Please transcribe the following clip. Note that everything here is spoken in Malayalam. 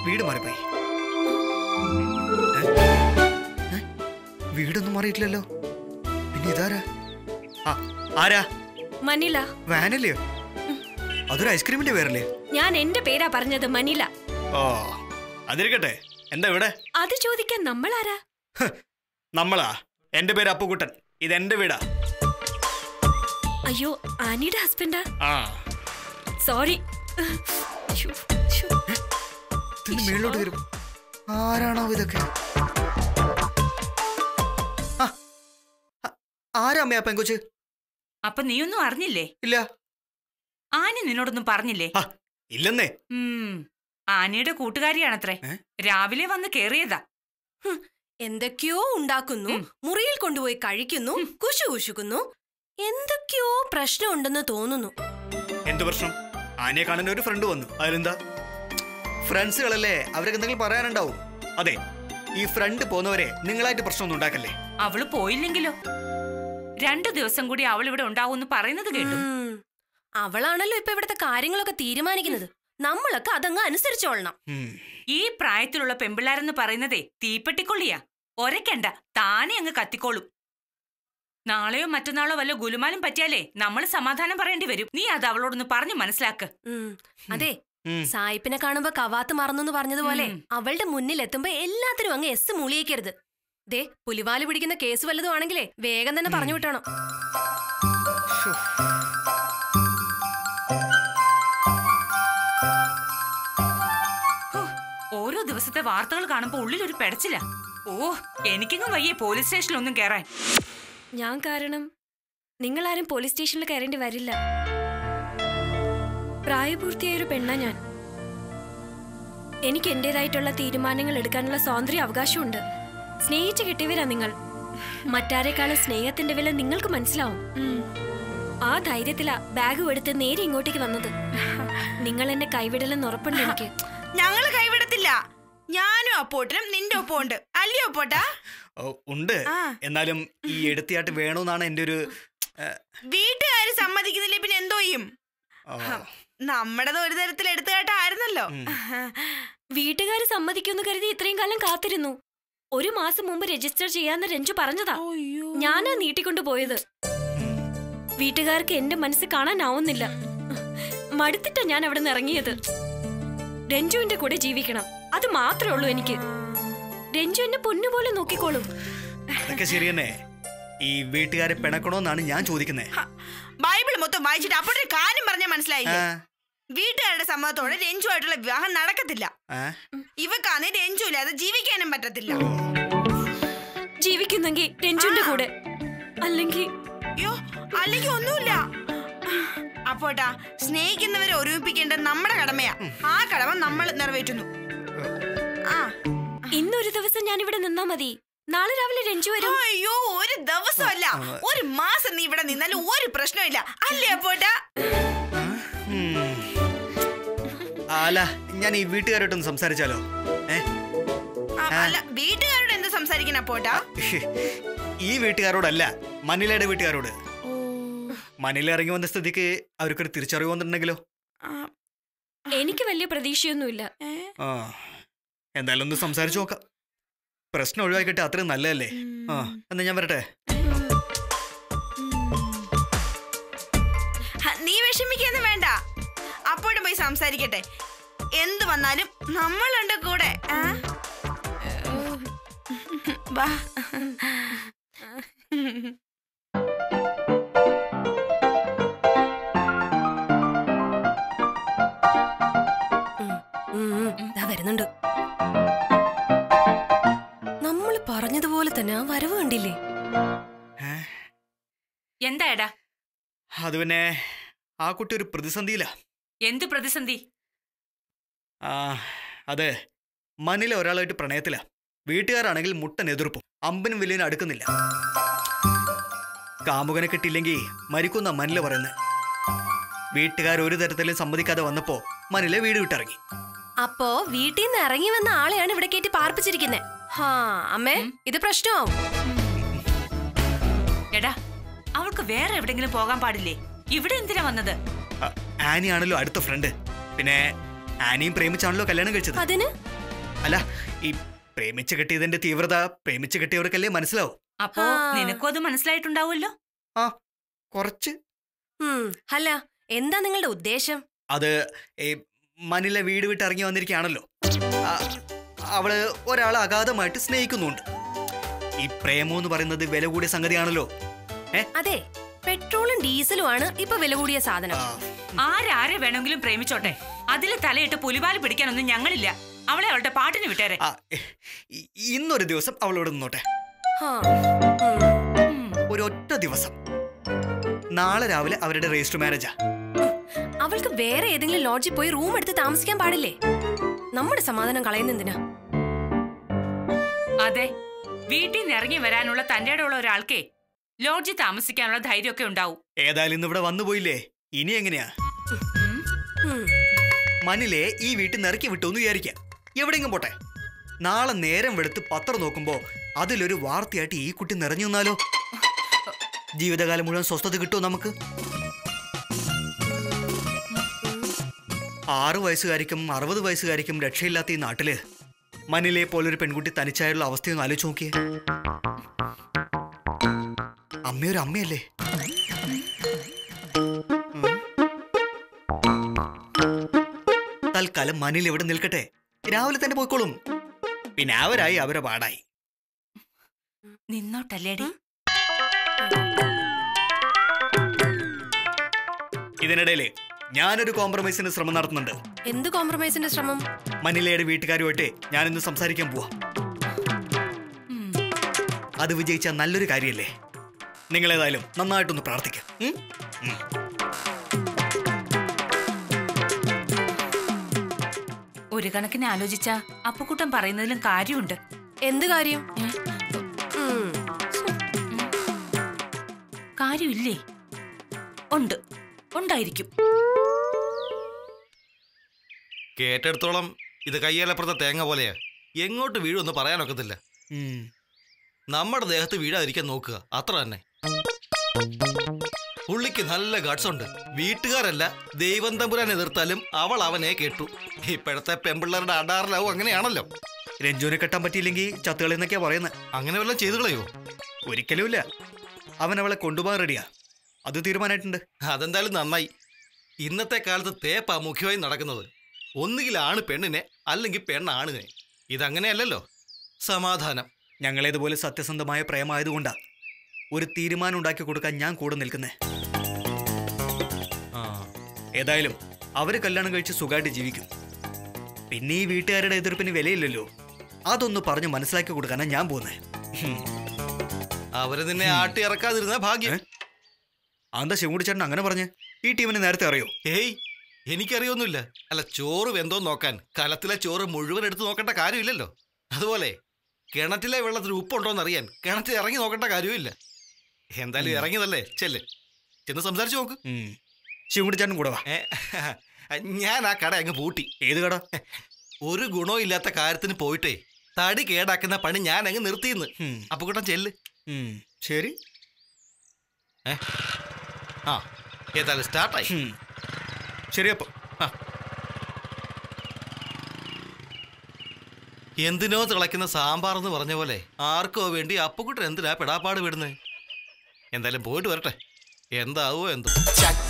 വീട് മാറിപ്പോയി ഏ? ഏ? വീടൊന്നും മാറിയിട്ടില്ലല്ലോ പിന്നെ ഇതാരാ ആ ആരാ മനില വാനല്ലയോ അതൊരു ഐസ്ക്രീമിന്റെ പേരല്ലേ ഞാൻ എന്റെ പേരാ പറഞ്ഞത് മനില ഓ അതിരിക്കട്ടെ എന്താ ഇവിടെ അത് ചോദിക്കാൻ നമ്മളാരാ നമ്മളാ എന്റെ പേര് അപ്പുകുട്ടൻ ഇത് എന്റെ വീടാ അയ്യോ ആനിയുടെ ഹസ്ബൻഡാ ആ സോറി ശ്ശോ, ശ്ശോ. ഇതിന് മേളിലോട്ട് വരും ആരാണോ ഇതൊക്കെ ആ, ആ, ആരാ അമ്മയാ പെങ്കൊച്ച് അപ്പൊ നീയൊന്നും അറിഞ്ഞില്ലേ ഇല്ല ആനി നിന്നോടൊന്നും പറഞ്ഞില്ലേ ആ ഇല്ലെന്നേ ഉം ആനിയുടെ കൂട്ടുകാരിയാണത്രേ ഏ? രാവിലെ വന്ന് കേറിയതാ എന്തൊക്കെയോ ഉണ്ടാക്കുന്നു ഉം. മുറിയിൽ കൊണ്ടുപോയി കഴിക്കുന്നു കുശു കുശുക്കുന്നു എന്തൊക്കെയോ പ്രശ്നമുണ്ടെന്ന് തോന്നുന്നു എന്ത് പ്രശ്നം ആനയെ കാണാൻ ഒരു ഫ്രണ്ട് വന്നു അതിലെന്താ ഫ്രണ്ട്സുകളല്ലേ അവർക്ക് എന്തെങ്കിലും പറയാനുണ്ടാവും അതെ ഈ ഫ്രണ്ട് പോന്നവരെ നിങ്ങളായിട്ട് പ്രശ്നമൊന്നും ഉണ്ടാക്കല്ലേ അവള് പോയില്ലെങ്കിലോ രണ്ടു ദിവസം കൂടി അവൾ ഇവിടെ ഉണ്ടാവുമെന്ന് പറയുന്നത് കേട്ടു ഉം. അവളാണല്ലോ ഇപ്പൊ ഇവിടുത്തെ കാര്യങ്ങളൊക്കെ തീരുമാനിക്കുന്നത് നമ്മളൊക്കെ അതങ്ങ് അനുസരിച്ചോളണം ഉം. ഈ പ്രായത്തിലുള്ള പെമ്പിള്ളാരെന്ന് പറയുന്നതേ തീപ്പെട്ടിക്കൊള്ളിയാ ഒരക്കണ്ട താനെ അങ്ങ് കത്തിക്കോളും നാളെയോ മറ്റന്നാളോ വല്ല ഗുലുമാലും പറ്റിയാലേ നമ്മൾ സമാധാനം പറയേണ്ടി വരും നീ അത് അവളോടൊന്ന് പറഞ്ഞു മനസ്സിലാക്ക് ഉം. അതെ ഉം. സായിപ്പിനെ കാണുമ്പോ കവാത്ത് മറന്നു പറഞ്ഞതുപോലെ ഉം. അവളുടെ മുന്നിൽ എത്തുമ്പോ എല്ലാത്തിനും അങ്ങ് എസ് മൂളിയേക്കരുത് ദേ പുലിവാല് പിടിക്കുന്ന കേസ് വല്ലതും ആണെങ്കിലേ വേഗം തന്നെ പറഞ്ഞു വിട്ടണം ശ്ശോ. ഓരോ ദിവസത്തെ വാർത്തകൾ കാണുമ്പോ ഉള്ളിലൊരു പെടച്ചില്ല ഓ എനിക്കെങ്ങും വയ്യേ പോലീസ് സ്റ്റേഷനിലൊന്നും കയറാൻ ഞാൻ കാരണം നിങ്ങളാരും പോലീസ് സ്റ്റേഷനിൽ കയറേണ്ടി വരില്ല പ്രായപൂർത്തിയായ ഒരു പെണ്ണ ഞാൻ എനിക്ക് എന്റേതായിട്ടുള്ള തീരുമാനങ്ങൾ എടുക്കാനുള്ള സ്വാതന്ത്ര്യ അവകാശമുണ്ട് സ്നേഹിച്ച് കിട്ടിയവരാ നിങ്ങൾ മറ്റാരെക്കാളും സ്നേഹത്തിന്റെ വില നിങ്ങൾക്ക് മനസ്സിലാവും ഉം. ആ ധൈര്യത്തിലാ ബാഗ് എടുത്ത് നേരെ ഇങ്ങോട്ടേക്ക് വന്നത് നിങ്ങൾ എന്നെ കൈവിടലെന്ന് ഉറപ്പുണ്ട് എനിക്ക് ഞങ്ങള് കൈവിടത്തില്ല ഞാനും അപ്പോട്ടനും നിന്റെ ഒപ്പം ഉണ്ട് അല്ലയോ അപ്പോട്ടാ ഓ, ഉണ്ട് ആ. എന്നാലും ഈ എടുത്തിയാട്ട് വേണമെന്നാണ് എന്റെ ഒരു ഏ, വീട്ടുകാര് സമ്മതിക്കുന്നില്ലേ പിന്നെ എന്തോ ചെയ്യും ഓ, നമ്മുടേത് ഒരു തരത്തിൽ എടുത്തുകാട്ടായിരുന്നല്ലോ ഉം. വീട്ടുകാർ സമ്മതിക്കുമെന്ന് കരുതി ഇത്രയും കാലം കാത്തിരുന്നു ഒരു മാസം മുമ്പ് രജിസ്റ്റർ ചെയ്യാന്ന് രഞ്ജു പറഞ്ഞതാ ഞാനാ നീട്ടിക്കൊണ്ടു പോയത് വീട്ടുകാർക്ക് എന്റെ മനസ്സ് കാണാനാവുന്നില്ല മടുത്തിട്ടാ ഞാൻ അവിടെ നിന്ന് ഇറങ്ങിയത് രഞ്ജുവിന്റെ കൂടെ ജീവിക്കണം അത് മാത്രമേ ഉള്ളൂ എനിക്ക് രഞ്ജു എന്നെ പൊന്നുപോലെ നോക്കിക്കോളും അതൊക്കെ ശരി തന്നെ ഈ വീട്ടുകാരെ പിണക്കണോന്നാണ് ഞാൻ ചോദിക്കുന്നത് ഹ, ബൈബിൾ മൊത്തം വായിച്ചിട്ട് അപ്പോഴത്തെ കാര്യം പറഞ്ഞാൽ മനസ്സിലായില്ലേ വീട്ടുകാരുടെ സമ്മതത്തോടെ രഞ്ജുവായിട്ടുള്ള വിവാഹം നടക്കത്തില്ല ഇവക്കാന്ന് രഞ്ജു ഇല്ലാതെ ജീവിക്കാനും പറ്റത്തില്ല ജീവിക്കുന്നെങ്കിൽ രഞ്ജുവിന്റെ കൂടെ അല്ലെങ്കിൽ അയ്യോ അല്ലെങ്കിൽ ഒന്നുമില്ല അപ്പോട്ടാ സ്നേഹിക്കുന്നവരെ ഒരുമിപ്പിക്കേണ്ട നമ്മുടെ കടമയാ ആ കടമ നമ്മൾ നിറവേറ്റുന്നു ആ ഇന്നൊരു ദിവസം ഞാൻ ഇവിടെ നിന്നാ മതി നാളെ രാവിലെ രഞ്ജു വരും അയ്യോ ഒരു ദിവസമല്ല ഒരു മാസം നീ ഇവിടെ നിന്നാലും ഒരു പ്രശ്നമില്ല അല്ലേ അപ്പോട്ടാ അല്ല ഞാൻ ഈ വീട്ടുകാരോട്ടൊന്ന് സംസാരിച്ചാലോ ഏ ആ, അല്ല വീട്ടുകാരോട് എന്ത് സംസാരിക്കണം അപ്പോട്ടാ ഈ വീട്ടുകാരോടല്ല മനിലയുടെ വീട്ടുകാരോട് മനില ഇറങ്ങി വന്ന സ്ഥിതിക്ക് അവർക്കൊരു തിരിച്ചറിവ് വന്നിട്ടുണ്ടെങ്കിലോ ആ, എനിക്ക് വലിയ പ്രതീക്ഷയൊന്നുമില്ല ഏ? ആ എന്തായാലും ഒന്ന് സംസാരിച്ചു നോക്കാം പ്രശ്നം ഒഴിവാക്കിട്ടെ അത്രയും നല്ലതല്ലേ ആ എന്നാ ഞാൻ വരട്ടെ ഹ, നീ വിഷമിക്കൊന്നും വേണ്ട അപ്പോഴും പോയി സംസാരിക്കട്ടെ എന്ത് വന്നാലും നമ്മളുണ്ട് കൂടെ ആ? വാ ഉം, ഉം, ദാ വരുന്നുണ്ട് നമ്മൾ പറഞ്ഞതുപോലെ തന്നെ ആ വരവ് കണ്ടില്ലേ ഏ? എന്താ എടാ അത് പിന്നെ ആ കുട്ടി ഒരു പ്രതിസന്ധിയിലാ എന്ത് പ്രതിസന്ധി ആ അതെ മനില ഒരാളായിട്ട് പ്രണയത്തിലാ വീട്ടുകാരാണെങ്കിൽ മുട്ടൻ എതിർപ്പും അമ്പനും വലിയനും അടുക്കുന്നില്ല കാമുകനെ കിട്ടിയില്ലെങ്കിൽ മരിക്കുന്ന മനില പറയുന്നത് വീട്ടുകാർ ഒരു തരത്തിലും സമ്മതിക്കാതെ വന്നപ്പോ മനില വീട് വിട്ടിറങ്ങി അപ്പോ വീട്ടിൽ നിന്ന് ഇറങ്ങി വന്ന ആളെയാണ് ഇവിടെ കയറ്റി പാർപ്പിച്ചിരിക്കുന്നത് ഹാ അമ്മേ ഇത് പ്രശ്നമാവും എടാ അവൾക്ക് വേറെ എവിടെങ്കിലും പോകാൻ പാടില്ലേ ഇവിടെ എന്തിനാ വന്നത് ആ, ആനി ആണല്ലോ അടുത്ത ഫ്രണ്ട് പിന്നെ ആനിയും പ്രേമിച്ചാണല്ലോ കല്യാണം കഴിച്ചത് അതിന് അല്ല ഈ പ്രേമിച്ച് കെട്ടിയതിന്റെ തീവ്രത പ്രേമിച്ച് കെട്ടിയവർക്കല്ലേ മനസ്സിലാവും അപ്പോ ആ. നിനക്കും അത് മനസ്സിലായിട്ടുണ്ടാവുമല്ലോ ആ കുറച്ച് ഉം, അല്ല എന്താ നിങ്ങളുടെ ഉദ്ദേശം അത് ഈ മനില വീട് വിട്ട് ഇറങ്ങി വന്നിരിക്കുകയാണല്ലോ ആ, അവള് ഒരാളെ അഗാധമായിട്ട് സ്നേഹിക്കുന്നുണ്ട് ഈ പ്രേമം എന്ന് പറയുന്നത് വില കൂടിയ സംഗതിയാണല്ലോ ഏ അതെ പെട്രോളും ഡീസലും ആണ് ഇപ്പൊ വില കൂടിയ സാധനം ആ, ആരാരെ വേണമെങ്കിലും പ്രേമിച്ചോട്ടെ അതിൽ തലയിട്ട് പുലിവാല് പിടിക്കാനൊന്നും ഞങ്ങളില്ല അവളെ അവളുടെ പാട്ടിന് വിട്ടേരെ ആ, ഇ- ഇന്നൊരു ദിവസം അവളോട് നിന്നോട്ടെ ഹാ. ഉം. ഉം. ഒരു ഒറ്റ ദിവസം നാളെ രാവിലെ അവരുടെ രജിസ്റ്റർ മാരേജാ അവൾക്ക് വേറെ ഏതെങ്കിലും ലോഡ്ജിൽ പോയി റൂം എടുത്ത് താമസിക്കാൻ പാടില്ലേ നമ്മുടെ സമാധാനം കളയുന്നെന്തിനാ അതെ വീട്ടിൽ നിന്ന് ഇറങ്ങി വരാനുള്ള തന്റെ ഉള്ള ഒരാൾക്കേ ലോഡ്ജിൽ താമസിക്കാനുള്ള ധൈര്യമൊക്കെ ഉണ്ടാവും ഏതായാലും ഇന്ന് ഇവിടെ വന്നു പോയില്ലേ ഇനി എങ്ങനെയാ ഉം. ഉം. മനിലെ ഈ വീട്ടിൽ നിറക്കി വിട്ടു എന്ന് വിചാരിക്കാം എവിടെയെങ്കിലും പോട്ടെ നാളെ നേരം വെളുത്ത് പത്രം നോക്കുമ്പോ അതിലൊരു വാർത്തയായിട്ട് ഈ കുട്ടി നിറഞ്ഞു നിന്നാലോ ജീവിതകാലം മുഴുവൻ സ്വസ്ഥത കിട്ടുമോ നമുക്ക് ആറു വയസ്സുകാരിക്കും അറുപത് വയസ്സുകാരിക്കും രക്ഷയില്ലാത്ത ഈ നാട്ടില് മനിലെ പോലൊരു പെൺകുട്ടി തനിച്ചായുള്ള അവസ്ഥയൊന്ന് ആലോചിച്ച് നോക്കിയേ അമ്മയൊരു അമ്മയല്ലേ ഉം. തൽക്കാലം മനിൽ ഇവിടെ നിൽക്കട്ടെ രാവിലെ തന്നെ പോയിക്കോളും പിന്നെ അവരായി അവരെ പാടായി നിന്നോട്ടല്ലേടി ഇതിനിടയില് ഞാനൊരു കോംപ്രമൈസിന് ശ്രമം നടത്തുന്നുണ്ട് എന്ത് കോംപ്രമൈസിന്റെ ശ്രമം മനിലയുടെ വീട്ടുകാരുമായിട്ട് ഞാനിന്ന് സംസാരിക്കാൻ പോവാ ഉം. അത് വിജയിച്ച നല്ലൊരു കാര്യമല്ലേ നിങ്ങളേതായാലും നന്നായിട്ടൊന്ന് പ്രാർത്ഥിക്കാം ഉം? ഉം. ഒരു കണക്കിന് ആലോചിച്ച അപ്പുക്കുട്ടൻ പറയുന്നതിലും കാര്യമുണ്ട് എന്ത് കാര്യം ഏ? ഉം. കാര്യമില്ലേ ഉണ്ട് ഉണ്ടായിരിക്കും കേട്ടെടുത്തോളം ഇത് കയ്യേലപ്പുറത്തെ തേങ്ങ പോലെയാ എങ്ങോട്ട് വീഴുമെന്ന് പറയാനൊക്കത്തില്ല ഉം. നമ്മുടെ ദേഹത്ത് വീഴാതിരിക്കാൻ നോക്കുക അത്ര തന്നെ പുള്ളിക്ക് നല്ല ഗട്സ് ഉണ്ട് വീട്ടുകാരല്ല ദൈവം തമ്പുരാൻ എതിർത്താലും അവൾ അവനെ കേട്ടു ഇപ്പോഴത്തെ പെമ്പിള്ളേരുടെ അടാറിലാവും അങ്ങനെയാണല്ലോ രഞ്ജുവിനെ കെട്ടാൻ പറ്റിയില്ലെങ്കിൽ ചത്തുകളെന്നൊക്കെയാ പറയുന്നത് അങ്ങനെ വല്ലതും ചെയ്തു കളയോ ഒരിക്കലുമില്ല അവൻ അവളെ കൊണ്ടുപോകാൻ റെഡിയാ അത് തീരുമാനമായിട്ടുണ്ട് അതെന്തായാലും നന്നായി ഇന്നത്തെ കാലത്ത് തേപ്പാ മുഖ്യമായി നടക്കുന്നത് ഒന്നുകിൽ ആണ് പെണ്ണിനെ അല്ലെങ്കിൽ പെണ്ണാണിനെ ഇതങ്ങനെയല്ലല്ലോ സമാധാനം ഞങ്ങളേതുപോലെ സത്യസന്ധമായ പ്രേമായതുകൊണ്ടാ ഒരു തീരുമാനം ഉണ്ടാക്കി കൊടുക്കാൻ ഞാൻ കൂടെ നിൽക്കുന്നേ ആ ഏതായാലും അവര് കല്യാണം കഴിച്ച് സുഖമായിട്ട് ജീവിക്കും പിന്നെ ഈ വീട്ടുകാരുടെ എതിർപ്പിന് വിലയില്ലല്ലോ അതൊന്ന് പറഞ്ഞ് മനസ്സിലാക്കി കൊടുക്കാനാ ഞാൻ പോകുന്നേ ഹും. അവര് നിന്നെ ആട്ടി ഇറക്കാതിരുന്ന ഭാഗ്യം ഏ? അതെന്താ ശിവകുടി ചേട്ടൻ അങ്ങനെ പറഞ്ഞ് ഈ ടീമിന് നേരത്തെ അറിയോ ഏയ് എനിക്കറിയൊന്നുമില്ല അല്ല ചോറ് വെന്തോ നോക്കാൻ കലത്തിലെ ചോറ് മുഴുവൻ എടുത്ത് നോക്കേണ്ട കാര്യമില്ലല്ലോ അതുപോലെ കിണറ്റിലെ വെള്ളത്തിൽ ഉപ്പുണ്ടോന്ന് അറിയാൻ കിണറ്റിൽ ഇറങ്ങി നോക്കേണ്ട കാര്യമില്ല എന്തായാലും ഇറങ്ങിയതല്ലേ ചെല്ല് ചെന്ന് സംസാരിച്ചു നോക്ക് ഉം. ശിവകുടി ചേട്ടൻ കൂടെ വാ ഏ, ഞാൻ ആ കട അങ്ങ് പൂട്ടി ഏത് കട ഒരു ഗുണവും ഇല്ലാത്ത കാര്യത്തിന് പോയിട്ടേ തടി കേടാക്കുന്ന പണി ഞാൻ അങ്ങ് നിർത്തിയെന്ന് ഉം. അപ്പൊ കൂട്ടം ചെല്ല് ഉം. ശരി ആ ഏതായാലും സ്റ്റാർട്ടായി ഉം. ശരി അപ്പൊ എന്തിനോ തിളയ്ക്കുന്ന സാമ്പാർ എന്ന് പറഞ്ഞ പോലെ ആർക്കോ വേണ്ടി അപ്പുക്കുട്ടൻ എന്തിനാ പെടാപ്പാട് വിടുന്നത് എന്തായാലും പോയിട്ട് വരട്ടെ എന്താവോ എന്തോ ചക്ക